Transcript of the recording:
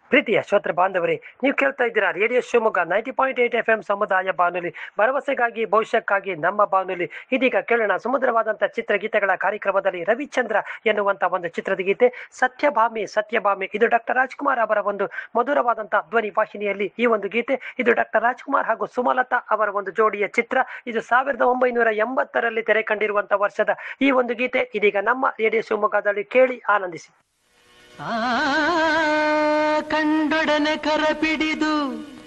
ಪ್ರೀತಿಯ ಶ್ರೋತೃ ಬಾಂಧವರೇ ನೀವು ಕೇಳ್ತಾ ಇದ್ದೀರಾ radio Shivamogga ninety point eight F M ಸಮುದಾಯ ಬಾನುಲಿ ಭರವಸೆಗಾಗಿ ಭವಿಷ್ಯಕ್ಕಾಗಿ ನಮ್ಮ ಬಾನುಲಿ ಇದೀಗ ಕೇಳೋಣ ಸುಮಧುರವಾದಂಥ ಚಿತ್ರಗೀತೆಗಳ ಕಾರ್ಯಕ್ರಮದಲ್ಲಿ ರವಿಚಂದ್ರ ಎನ್ನುವಂಥ ಒಂದು ಚಿತ್ರದ ಗೀತೆ ಸತ್ಯಭಾಮಿ ಸತ್ಯಭಾಮಿ ಇದು ಡಾಕ್ಟರ್ ರಾಜ್ಕುಮಾರ್ ಅವರ ಒಂದು ಮಧುರವಾದಂಥ ಧ್ವನಿ ವಾಹಿನಿಯಲ್ಲಿ ಈ ಒಂದು ಗೀತೆ ಇದು ಡಾಕ್ಟರ್ ರಾಜ್ಕುಮಾರ್ ಹಾಗೂ ಸುಮಲತಾ ಅವರ ಒಂದು ಜೋಡಿಯ ಚಿತ್ರ ಇದು ಸಾವಿರದ ಒಂಬೈನೂರ ಎಂಬತ್ತರಲ್ಲಿ ತೆರೆ ಕಂಡಿರುವಂಥ ವರ್ಷದ ಈ ಒಂದು ಗೀತೆ ಇದೀಗ ನಮ್ಮ ರೇಡಿಯೋ ಶಿವಮೊಗ್ಗದಲ್ಲಿ ಕೇಳಿ ಆನಂದಿಸಿ ಆ ಕಂಡೊಡನೆ ಕರ ಪಿಡಿದು